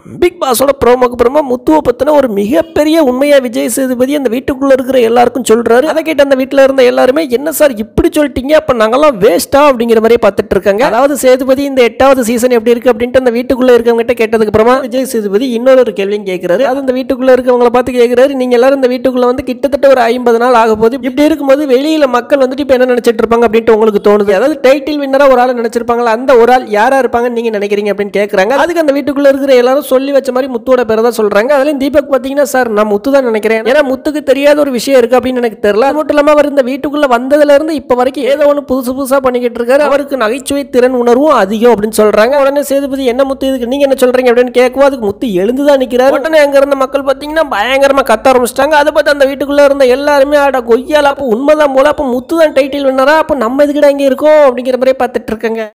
big பாஸோட ப்ரோமோக்கு அப்புறமா முத்துவை பற்றின ஒரு மிகப்பெரிய உண்மையா விஜய் சேதுபதி அந்த வீட்டுக்குள்ள இருக்கிற எல்லாருக்கும் சொல்றாரு அதை கேட்டு அந்த வீட்டில் இருந்த எல்லாருமே என்ன சார் இப்படி சொல்லிட்டீங்க அப்போ நாங்கெல்லாம் வேஸ்டா அப்படிங்கிற மாதிரி பார்த்துட்டு இருக்காங்க அதாவது சேதுபதி இந்த எட்டாவது சீசன் எப்படி இருக்கு அப்படின்ட்டு அந்த வீட்டுக்குள்ள இருக்கவங்க கிட்ட கேட்டதுக்கு அப்புறமா விஜய் சேதுபதி இன்னொரு ஒரு கேள்வியும் கேட்கிறாரு அது அந்த வீட்டுக்குள்ள இருக்கவங்கள பார்த்து கேட்கிறாரு நீங்க எல்லாரும் இந்த வீட்டுக்குள்ள வந்து கிட்டத்தட்ட ஒரு ஐம்பது நாள் ஆக போகுது இப்படி இருக்கும்போது வெளியில மக்கள் வந்துட்டு இப்போ என்ன நினைச்சிட்டு இருப்பாங்க அப்படின்ட்டு உங்களுக்கு தோணுது அதாவது டைட்டில் வின்னரா ஒரு ஆள் நினைச்சிருப்பாங்களா அந்த ஒரு ஆள் யாரா இருப்பாங்கன்னு நீங்க நினைக்கிறீங்க அப்படின்னு கேட்கறாங்க அதுக்கு அந்த வீட்டுக்குள்ள இருக்கிற எல்லாரும் சொல்லி வச்ச மாதிரி முத்துவோட பேரை தான் சொல்றாங்க அதுலயும் தீபக் பாத்தீங்கன்னா சார் நான் முத்து தான் நினைக்கிறேன் ஏன்னா முத்துக்கு தெரியாத ஒரு விஷயம் இருக்கு அப்படின்னு எனக்கு தெரியல அது மட்டும் இல்லாம அவர் இந்த வீட்டுக்குள்ள வந்ததுல இருந்து இப்ப வரைக்கும் ஏதோ ஒன்று புதுசு புதுசா பண்ணிக்கிட்டு இருக்காரு அவருக்கு நகைச்சுவை திறன் உணர்வும் அதிகம் அப்படின்னு சொல்றாங்க உடனே சேதுபதி என்ன முத்து இதுக்கு நீங்க என்ன சொல்றீங்க அப்படின்னு கேட்கவும் அதுக்கு முத்து எழுந்துதான் நிக்கிறாரு உடனே அங்க இருந்த மக்கள் பாத்தீங்கன்னா பயங்கரமா கத்த ஆரம்பிச்சிட்டாங்க அதை பார்த்து அந்த வீட்டுக்குள்ள இருந்த எல்லாருமே அட கொய்யால அப்போ உண்மைதான் போல அப்போ முத்து தான் டைட்டில் வின்னரா அப்போ நம்ம எதுக்கிட்ட இங்க இருக்கோம் அப்படிங்கிற மாதிரி பார்த்துட்டு இருக்காங்க